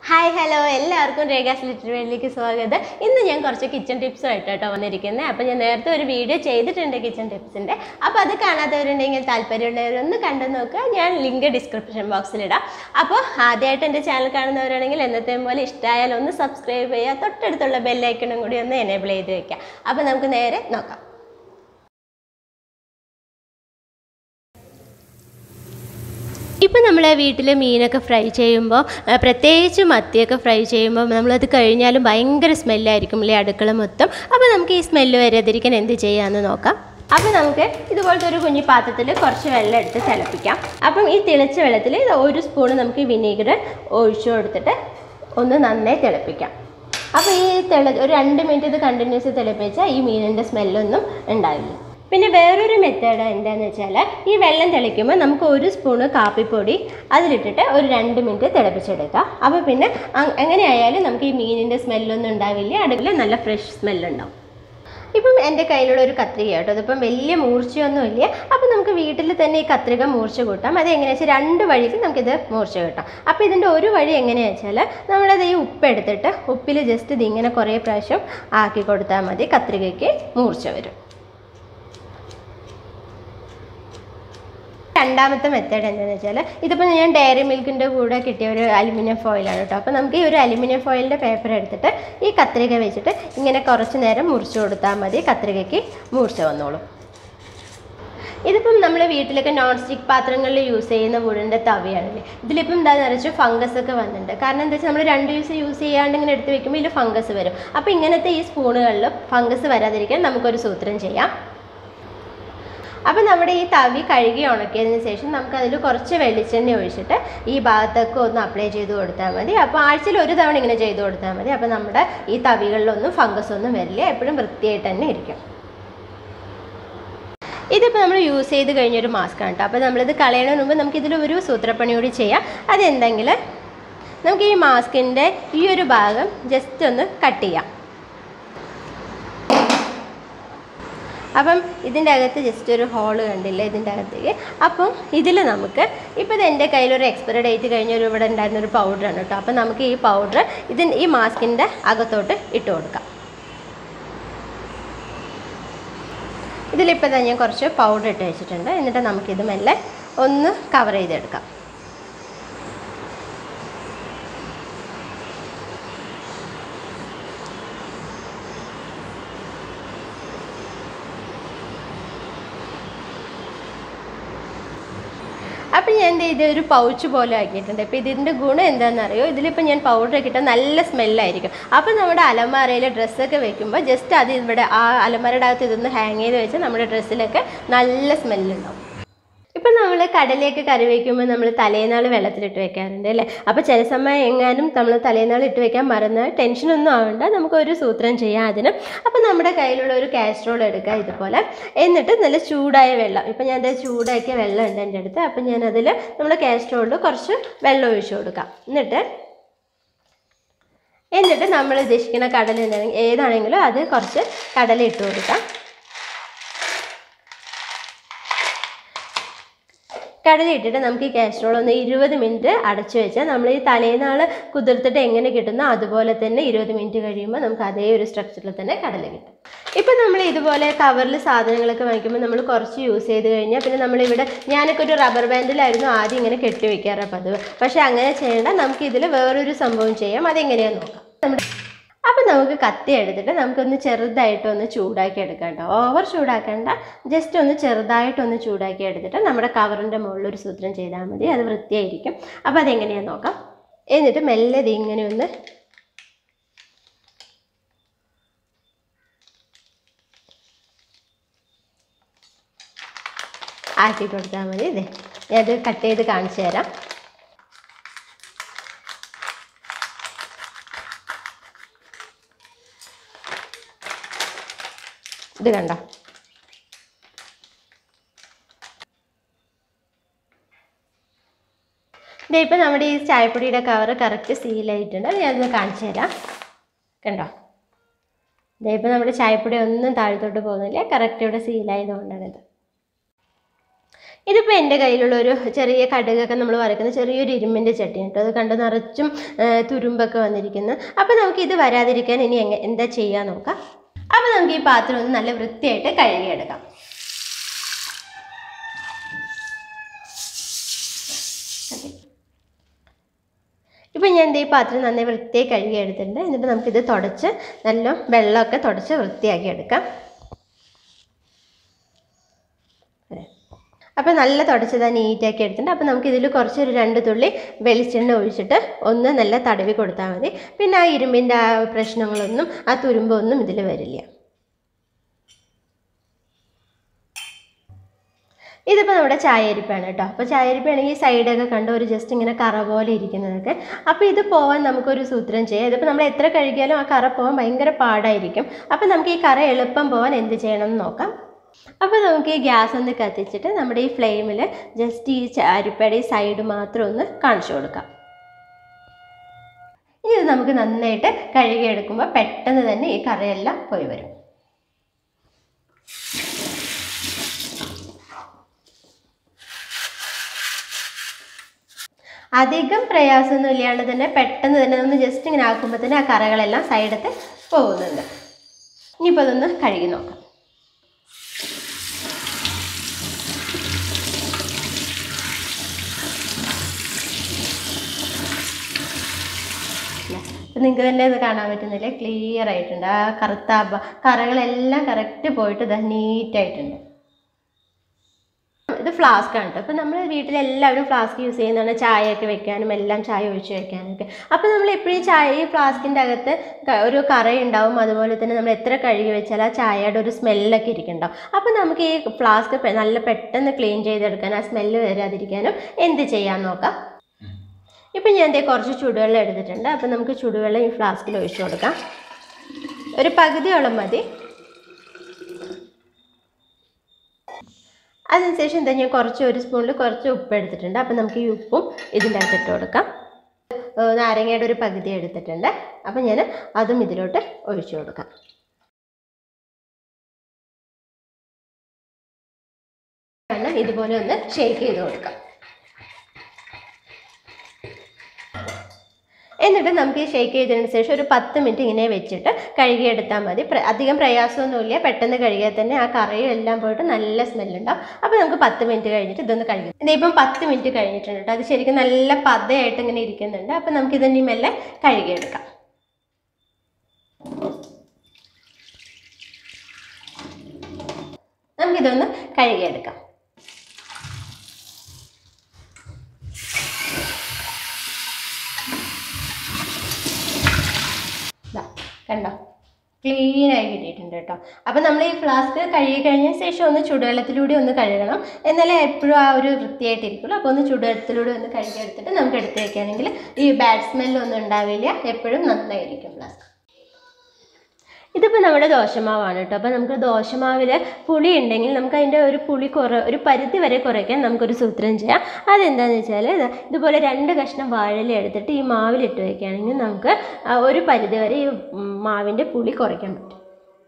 hi hello എല്ലാവർക്കും രേഖാസ് litre വേൾഡിലേക്ക് സ്വാഗതം ഇന്ന് ഞാൻ കുറച്ച് കിച്ചൺ ടിപ്സുമായിട്ട് കേട്ടോ വന്നിരിക്കുന്നത് അപ്പോൾ ഞാൻ നേരത്തെ ഒരു വീഡിയോ ചെയ്തിട്ടുണ്ട് കിച്ചൺ ടിപ്സിൻ്റെ അപ്പോൾ അത് കാണാത്തവരുണ്ടെങ്കിൽ താല്പര്യമുള്ളവരൊന്ന് കണ്ടു നോക്കുക ഞാൻ ലിങ്ക് ഡിസ്ക്രിപ്ഷൻ ബോക്സിലിടാം അപ്പോൾ ആദ്യമായിട്ട് എൻ്റെ ചാനൽ കാണുന്നവരാണെങ്കിൽ എന്നത്തെ പോലെ ഇഷ്ടമായാൽ ഒന്ന് സബ്സ്ക്രൈബ് ചെയ്യുക തൊട്ടടുത്തുള്ള ബെല്ലൈക്കണും കൂടി ഒന്ന് എനേബിൾ ചെയ്ത് വെക്കുക അപ്പോൾ നമുക്ക് നേരെ നോക്കാം ഇപ്പം നമ്മൾ വീട്ടിൽ മീനൊക്കെ ഫ്രൈ ചെയ്യുമ്പോൾ ആ, പ്രത്യേകിച്ച് മത്തിയൊക്കെ ഫ്രൈ ചെയ്യുമ്പോൾ നമ്മളത് കഴിഞ്ഞാലും ഭയങ്കര സ്മെല്ലായിരിക്കും അല്ലേ അടുക്കള മൊത്തം അപ്പോൾ നമുക്ക് ഈ സ്മെല്ല് വരാതിരിക്കാൻ എന്ത് ചെയ്യാമെന്ന് നോക്കാം അപ്പോൾ നമുക്ക് ഇതുപോലത്തെ ഒരു കുഞ്ഞി പാത്രത്തിൽ കുറച്ച് വെള്ളം എടുത്ത് തിളപ്പിക്കാം അപ്പം ഈ തിളച്ച വെള്ളത്തിൽ ഇത് ഒരു സ്പൂൺ നമുക്ക് വിനീഗർ ഒഴിച്ചു കൊടുത്തിട്ട് ഒന്ന് നന്നായി തിളപ്പിക്കാം അപ്പോൾ ഈ തിള ഒരു രണ്ട് മിനിറ്റ് ഇത് കണ്ടിന്യൂസ് തിളപ്പിച്ചാൽ ഈ മീനിൻ്റെ സ്മെല്ലൊന്നും ഉണ്ടാവില്ല പിന്നെ വേറൊരു മെത്തേഡ് എന്താണെന്ന് വെച്ചാൽ ഈ വെള്ളം തിളയ്ക്കുമ്പോൾ നമുക്ക് ഒരു സ്പൂണ് കാപ്പിപ്പൊടി അതിലിട്ടിട്ട് ഒരു രണ്ട് മിനിറ്റ് തിളപ്പിച്ചെടുക്കാം അപ്പോൾ പിന്നെ അ- എങ്ങനെയായാലും നമുക്ക് ഈ മീനിൻ്റെ സ്മെല്ലൊന്നും ഉണ്ടാവില്ല അടുപ്പിൽ നല്ല ഫ്രഷ് സ്മെല്ലുണ്ടാവും ഇപ്പം എൻ്റെ കയ്യിലുള്ള ഒരു കത്രിക കേട്ടോ അതിപ്പം വലിയ മൂർച്ചയൊന്നും ഇല്ല അപ്പം നമുക്ക് വീട്ടിൽ തന്നെ ഈ കത്രിക മൂർച്ച കൂട്ടാം അത് എങ്ങനെയാ വെച്ചാൽ രണ്ട് വഴിക്ക് നമുക്കിത് മൂർച്ച കിട്ടാം അപ്പോൾ ഇതിൻ്റെ ഒരു വഴി എങ്ങനെയാണെന്ന് വെച്ചാൽ നമ്മളത് ഈ ഉപ്പ് എടുത്തിട്ട് ഉപ്പിൽ ജസ്റ്റ് ഇതിങ്ങനെ കുറേ പ്രാവശ്യം ആക്കി കൊടുത്താൽ മതി കത്രികയ്ക്ക് മൂർച്ച വരും രണ്ടാമത്തെ മെത്തേഡ് എന്താണെന്ന് വെച്ചാൽ ഇതിപ്പോൾ ഞാൻ ഡയറി മിൽക്കിൻ്റെ കൂടെ കിട്ടിയ ഒരു അലുമിനിയം ഫോയിലാണ് കേട്ടോ അപ്പോൾ നമുക്ക് ഈ ഒരു അലുമിനിയം ഫോയിലിൻ്റെ പേപ്പർ എടുത്തിട്ട് ഈ കത്രിക വെച്ചിട്ട് ഇങ്ങനെ കുറച്ച് നേരം മുറിച്ച് കൊടുത്താൽ മതി കത്രികയ്ക്ക് മൂർച്ച വന്നോളും ഇതിപ്പം നമ്മൾ വീട്ടിലൊക്കെ നോൺ സ്റ്റിക്ക് പാത്രങ്ങളിൽ യൂസ് ചെയ്യുന്ന വുഡിൻ്റെ തവിയാണല്ലേ ഇതിലിപ്പം എന്താ നിറച്ച് ഫംഗസ് ഒക്കെ വന്നിട്ടുണ്ട് കാരണം എന്താ വെച്ചാൽ നമ്മൾ രണ്ട് ദിവസം യൂസ് ചെയ്യാണ്ട് ഇങ്ങനെ എടുത്ത് വെക്കുമ്പോൾ ഇതിൽ ഫംഗസ് വരും അപ്പോൾ ഇങ്ങനത്തെ ഈ സ്പൂണുകളിൽ ഫംഗസ് വരാതിരിക്കാൻ നമുക്കൊരു സൂത്രം ചെയ്യാം അപ്പോൾ നമ്മുടെ ഈ തവി കഴുകി ഉണക്കിയതിന് ശേഷം നമുക്ക് അതിൽ കുറച്ച് വെളിച്ചെണ്ണ ഒഴിച്ചിട്ട് ഈ ഭാഗത്തൊക്കെ ഒന്ന് അപ്ലൈ ചെയ്ത് കൊടുത്താൽ മതി അപ്പോൾ ആഴ്ചയിൽ ഒരു തവണ ഇങ്ങനെ ചെയ്ത് കൊടുത്താൽ മതി അപ്പോൾ നമ്മുടെ ഈ തവികളിലൊന്നും ഫംഗസ് ഒന്നും വരില്ല എപ്പോഴും വൃത്തിയായിട്ട് തന്നെ ഇരിക്കും ഇതിപ്പോൾ നമ്മൾ യൂസ് ചെയ്ത് കഴിഞ്ഞൊരു മാസ്ക് ആണ് കേട്ടോ അപ്പോൾ നമ്മളിത് കളയണതിന് മുമ്പ് നമുക്കിതിൽ ഒരു സൂത്രപ്പണി കൂടി ചെയ്യാം അതെന്തെങ്കിൽ നമുക്ക് ഈ മാസ്കിൻ്റെ ഈ ഒരു ഭാഗം ജസ്റ്റ് ഒന്ന് കട്ട് ചെയ്യാം അപ്പം ഇതിൻ്റെ അകത്ത് ജസ്റ്റ് ഒരു ഹോള് കണ്ടില്ല ഇതിൻ്റെ അകത്തേക്ക് അപ്പം ഇതിൽ നമുക്ക് ഇപ്പോൾ ഇത് എൻ്റെ കയ്യിലൊരു എക്സ്പയറി ഡേറ്റ് കഴിഞ്ഞ ഒരു ഇവിടെ ഉണ്ടായിരുന്ന ഒരു പൗഡറാണ് കേട്ടോ അപ്പം നമുക്ക് ഈ പൗഡർ ഇതിന് ഈ മാസ്കിൻ്റെ അകത്തോട്ട് ഇട്ട് കൊടുക്കാം ഇതിലിപ്പോൾ തന്നെ ഞാൻ കുറച്ച് പൗഡർ ഇട്ട് വെച്ചിട്ടുണ്ട് എന്നിട്ട് നമുക്കിത് മെല്ലെ ഒന്ന് കവർ ചെയ്തെടുക്കാം അപ്പം ഞാൻ എന്ത് ചെയ്ത് ഒരു പൗച്ച് പോലെ ആക്കിയിട്ടുണ്ട് അപ്പോൾ ഇതിൻ്റെ ഗുണം എന്താണെന്നറിയോ ഇതിലിപ്പോൾ ഞാൻ പൗഡർ ഒക്കെ ഇട്ടാൽ നല്ല സ്മെല്ലായിരിക്കും അപ്പോൾ നമ്മുടെ അലമാരയിൽ ഡ്രസ്സൊക്കെ വെക്കുമ്പോൾ ജസ്റ്റ് അത് ഇവിടെ ആ അലമാരയുടെ അകത്ത് ഇതൊന്ന് ഹാങ് ചെയ്ത് വെച്ചാൽ നമ്മുടെ ഡ്രസ്സിലൊക്കെ നല്ല സ്മെല്ലുണ്ടാവും ഇപ്പം നമ്മൾ കടലേക്ക് കറി വയ്ക്കുമ്പോൾ നമ്മൾ തലേനാൾ വെള്ളത്തിലിട്ട് വെക്കാറുണ്ട് അല്ലേ അപ്പോൾ ചില സമയം എങ്ങാനും നമ്മൾ തലേനാൾ ഇട്ട് വെക്കാൻ മറന്നാൽ ടെൻഷനൊന്നും ആവണ്ട നമുക്കൊരു സൂത്രം ചെയ്യാം അതിന് അപ്പോൾ നമ്മുടെ കയ്യിലുള്ള ഒരു കാസ്ട്രോൾ എടുക്കുക ഇതുപോലെ എന്നിട്ട് നല്ല ചൂടായ വെള്ളം ഇപ്പം ഞാൻ ദേ ചൂടാക്കിയ വെള്ളം ഉണ്ട് എൻ്റെ അടുത്ത് അപ്പം ഞാനതിൽ നമ്മുടെ കാസ്ട്രോളിൽ കുറച്ച് വെള്ളം ഒഴിച്ചു കൊടുക്കാം എന്നിട്ട് എന്നിട്ട് നമ്മൾ ഉദ്ദേശിക്കുന്ന കടല എന്താണെങ്കിൽ ഏതാണെങ്കിലും അത് കുറച്ച് കടല ഇട്ട് കൊടുക്കാം കടല ഇട്ടിട്ട് നമുക്ക് ഈ കാസ്ട്രോൾ ഒന്ന് ഇരുപത് മിനിറ്റ് അടച്ചു വെച്ചാൽ നമ്മൾ ഈ തലേനാൾ കുതിർത്തിട്ട് എങ്ങനെ കിട്ടുന്നോ അതുപോലെ തന്നെ ഇരുപത് മിനിറ്റ് കഴിയുമ്പോൾ നമുക്ക് അതേ ഒരു സ്ട്രക്ചറിൽ തന്നെ കടല കിട്ടും ഇപ്പം നമ്മൾ ഇതുപോലെ കവറിൽ സാധനങ്ങളൊക്കെ വാങ്ങിക്കുമ്പോൾ നമ്മൾ കുറച്ച് യൂസ് ചെയ്ത് കഴിഞ്ഞാൽ പിന്നെ നമ്മളിവിടെ ഞാനൊക്കെ ഒരു റബ്ബർ ബാൻഡിലായിരുന്നു ആദ്യം ഇങ്ങനെ കെട്ടി വെക്കാറ് പതിവ് പക്ഷേ അങ്ങനെ ചെയ്യേണ്ട നമുക്ക് ഇതിൽ വേറൊരു സംഭവം ചെയ്യാം അതെങ്ങനെയാണെന്ന് നോക്കാം നമ്മുടെ അപ്പം നമുക്ക് കത്തി എടുത്തിട്ട് നമുക്കൊന്ന് ചെറുതായിട്ടൊന്ന് ചൂടാക്കി എടുക്കാം കേട്ടോ ഓവർ ചൂടാക്കണ്ട ജസ്റ്റ് ഒന്ന് ചെറുതായിട്ടൊന്ന് ചൂടാക്കി എടുത്തിട്ട് നമ്മുടെ കവറിൻ്റെ മുകളിൽ ഒരു സൂത്രം ചെയ്താൽ മതി അത് വൃത്തിയായിരിക്കും അപ്പോൾ അതെങ്ങനെയാണെന്ന് നോക്കാം എന്നിട്ട് മെല്ലെ ഇത് ഇങ്ങനെ ഒന്ന് ആക്കി കൊടുത്താൽ മതി ഇതേ ഞാനത് കട്ട് ചെയ്ത് കാണിച്ചു തരാം ഇത് കണ്ടോ ദേ ഇപ്പം നമ്മുടെ ഈ ചായപ്പൊടിയുടെ കവർ കറക്റ്റ് സീലായിട്ടുണ്ട് അത് ഞാനൊന്ന് കാണിച്ചു തരാം കണ്ടോ ദേ ഇപ്പം നമ്മുടെ ചായപ്പൊടി ഒന്നും താഴത്തോട്ട് പോകുന്നില്ല കറക്റ്റ് ഇവിടെ സീലായതുകൊണ്ടാണിത് ഇതിപ്പോൾ എൻ്റെ കയ്യിലുള്ള ഒരു ചെറിയ കടുകൊക്കെ നമ്മൾ വരക്കുന്ന ചെറിയൊരു ഇരുമ്പിൻ്റെ ചട്ടിയാണ് കേട്ടോ അത് കണ്ട് നിറച്ചും ആ, തുരുമ്പൊക്കെ വന്നിരിക്കുന്നു അപ്പോൾ നമുക്ക് ഇത് വരാതിരിക്കാൻ ഇനി എങ്ങനെ എന്താ ചെയ്യാൻ നോക്കാം അപ്പോൾ നമുക്ക് ഈ പാത്രം ഒന്ന് നല്ല വൃത്തിയായിട്ട് കഴുകിയെടുക്കാം ഇപ്പം ഞാൻ ദേ ഈ പാത്രം നന്നായി വൃത്തിയായി കഴുകി എടുത്തിട്ടുണ്ട് എന്നിട്ട് നമുക്കിത് തുടച്ച് നല്ല വെള്ളമൊക്കെ തുടച്ച് വൃത്തിയാക്കി എടുക്കാം അപ്പോൾ നല്ല തുടച്ചത് നീറ്റാക്കി എടുത്തിട്ടുണ്ട് അപ്പോൾ നമുക്ക് ഇതിൽ കുറച്ച് ഒരു രണ്ട് തുള്ളി വെളിച്ചെണ്ണ ഒഴിച്ചിട്ട് ഒന്ന് നല്ല തടവി കൊടുത്താൽ മതി പിന്നെ ആ ഇരുമ്പിൻ്റെ ആ പ്രശ്നങ്ങളൊന്നും ആ തുരുമ്പൊന്നും ഇതിൽ വരില്ല ഇതിപ്പോൾ നമ്മുടെ ചായരിപ്പാണ് കേട്ടോ അപ്പോൾ ചായരിപ്പാണെങ്കിൽ സൈഡൊക്കെ കണ്ട് ഒരു ജസ്റ്റ് ഇങ്ങനെ കറ പോലെ ഇരിക്കുന്നതൊക്കെ അപ്പോൾ ഇത് പോകാൻ നമുക്കൊരു സൂത്രം ചെയ്യാം ഇതിപ്പോൾ നമ്മൾ എത്ര കഴുകിയാലും ആ കറ പോകാൻ ഭയങ്കര പാടായിരിക്കും അപ്പോൾ നമുക്ക് ഈ കറ എളുപ്പം പോകാൻ എന്ത് ചെയ്യണം എന്ന് നോക്കാം അപ്പോൾ നമുക്ക് ഈ ഗ്യാസ് ഒന്ന് കത്തിച്ചിട്ട് നമ്മുടെ ഈ ഫ്ലെയിമിൽ ജസ്റ്റ് ഈ ചാരിപ്പയുടെ ഈ സൈഡ് മാത്രം ഒന്ന് കാണിച്ചു കൊടുക്കാം ഇനി ഇത് നമുക്ക് നന്നായിട്ട് കഴുകിയെടുക്കുമ്പോൾ പെട്ടെന്ന് തന്നെ ഈ കറയെല്ലാം പോയി വരും അധികം പ്രയാസമൊന്നും ഇല്ലാണ്ട് തന്നെ പെട്ടെന്ന് തന്നെ നമ്മൾ ജസ്റ്റ് ഇങ്ങനെ ആക്കുമ്പോൾ തന്നെ ആ കറകളെല്ലാം സൈഡത്തെ പോകുന്നുണ്ട് ഇനിയിപ്പോൾ അതൊന്ന് കഴുകി നോക്കാം അപ്പം നിങ്ങൾക്ക് തന്നെ ഇത് കാണാൻ പറ്റുന്നില്ലേ ക്ലിയർ ആയിട്ടുണ്ട് ആ കറുത്ത ആ ബ- കറകളെല്ലാം കറക്റ്റ് പോയിട്ട് ഇത് നീറ്റായിട്ടുണ്ട് ഇത് ഫ്ലാസ്ക് ആണ് കേട്ടോ അപ്പോൾ നമ്മൾ വീട്ടിലെല്ലാവരും ഫ്ലാസ്ക് യൂസ് ചെയ്യുന്നതാണ് ചായയൊക്കെ വെക്കാനും എല്ലാം ചായ ഒഴിച്ച് വെക്കാനൊക്കെ അപ്പോൾ നമ്മൾ എപ്പോഴും ചായ ഈ ഫ്ലാസ്കിൻ്റെ അകത്ത് ക- ഒരു കറയുണ്ടാവും അതുപോലെ തന്നെ നമ്മൾ എത്ര കഴുകി വെച്ചാൽ ആ ചായയുടെ ഒരു സ്മെല്ലൊക്കെ ഇരിക്കുന്നുണ്ടാവും അപ്പോൾ നമുക്ക് ഈ ഫ്ലാസ്ക് നല്ല പെട്ടെന്ന് ക്ലീൻ ചെയ്തെടുക്കാൻ ആ സ്മെല്ല് വരാതിരിക്കാനും എന്ത് ചെയ്യാൻ നോക്കാം ഇപ്പം ഞാൻ ദേ കുറച്ച് ചൂടുവെള്ളം എടുത്തിട്ടുണ്ട് അപ്പം നമുക്ക് ചൂടുവെള്ളം ഈ ഫ്ലാസ്കിൽ ഒഴിച്ചു കൊടുക്കാം ഒരു പകുതിയോളം മതി അതിനുശേഷം എന്താ ഞാൻ കുറച്ച് ഒരു സ്പൂണിൽ കുറച്ച് ഉപ്പ് എടുത്തിട്ടുണ്ട് അപ്പം നമുക്ക് ഈ ഉപ്പും ഇതിൻ്റെ അകത്ത് ഇട്ട് കൊടുക്കാം ഏഹ് നാരങ്ങയുടെ ഒരു പകുതി എടുത്തിട്ടുണ്ട് അപ്പം ഞാൻ അതും ഇതിലോട്ട് ഒഴിച്ചു കൊടുക്കാം കാരണം ഇതുപോലെ ഒന്ന് ഷേക്ക് ചെയ്ത് കൊടുക്കാം എന്നിട്ട് നമുക്ക് ഈ ഷേക്ക് ചെയ്തതിന് ശേഷം ഒരു പത്ത് മിനിറ്റ് ഇങ്ങനെ വെച്ചിട്ട് കഴുകിയെടുത്താൽ മതി പ്ര- അധികം പ്രയാസമൊന്നുമില്ല പെട്ടെന്ന് കഴുകിയാൽ തന്നെ ആ കറിയും എല്ലാം പോയിട്ട് നല്ല സ്മെല്ലുണ്ടാവും അപ്പോൾ നമുക്ക് പത്ത് മിനിറ്റ് കഴിഞ്ഞിട്ട് ഇതൊന്ന് കഴുകി ഇതിപ്പം പത്ത് മിനിറ്റ് കഴിഞ്ഞിട്ടുണ്ട് കേട്ടോ അത് ശരിക്കും നല്ല പതയായിട്ട് ഇങ്ങനെ ഇരിക്കുന്നുണ്ട് അപ്പോൾ നമുക്ക് ഇതിനി മെല്ലെ കഴുകിയെടുക്കാം നമുക്കിതൊന്ന് കഴുകിയെടുക്കാം ദാ, കണ്ടോ ക്ലീൻ ആയി കിട്ടിയിട്ടുണ്ട് കേട്ടോ അപ്പം നമ്മൾ ഈ ഫ്ലാസ്ക് കഴുകി കഴിഞ്ഞ ശേഷം ഒന്ന് ചൂടുവെള്ളത്തിലൂടെ ഒന്ന് കഴുകണം എന്നാലേ എപ്പോഴും ആ ഒരു വൃത്തിയായിട്ടിരിക്കുള്ളൂ അപ്പോൾ ഒന്ന് ചൂടുവെള്ളത്തിലൂടെ ഒന്ന് കഴുകി എടുത്തിട്ട് നമുക്ക് എടുത്ത് വെക്കുകയാണെങ്കിൽ ഈ ബാഡ് സ്മെല്ലൊന്നും ഉണ്ടാവില്ല എപ്പോഴും നന്നായിരിക്കും ഫ്ലാസ്ക് ഇതിപ്പോൾ നമ്മുടെ ദോശമാവാണ് കേട്ടോ അപ്പോൾ നമുക്ക് ദോശമാവിൽ പുളി ഉണ്ടെങ്കിൽ നമുക്ക് അതിൻ്റെ ഒരു പുളി കുറ ഒരു പരിധി വരെ കുറയ്ക്കാൻ നമുക്കൊരു സൂത്രം ചെയ്യാം അതെന്താണെന്ന് വെച്ചാൽ ഇത് ഇതുപോലെ രണ്ട് കഷ്ണം വാഴയില എടുത്തിട്ട് ഈ മാവിലിട്ട് വയ്ക്കുകയാണെങ്കിൽ നമുക്ക് ആ ഒരു പരിധി വരെ ഈ ഉം, മാവിൻ്റെ പുളി കുറയ്ക്കാൻ പറ്റും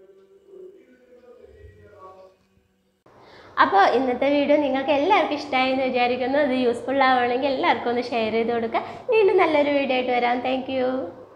അപ്പോൾ ഇന്നത്തെ വീഡിയോ നിങ്ങൾക്ക് എല്ലാവർക്കും ഇഷ്ടമായി എന്ന് വിചാരിക്കുന്നു ഇത് യൂസ്ഫുൾ ആവുകയാണെങ്കിൽ എല്ലാവർക്കും ഒന്ന് ഷെയർ ചെയ്ത് കൊടുക്കുക വീണ്ടും നല്ലൊരു വീഡിയോ ആയിട്ട് വരാം താങ്ക്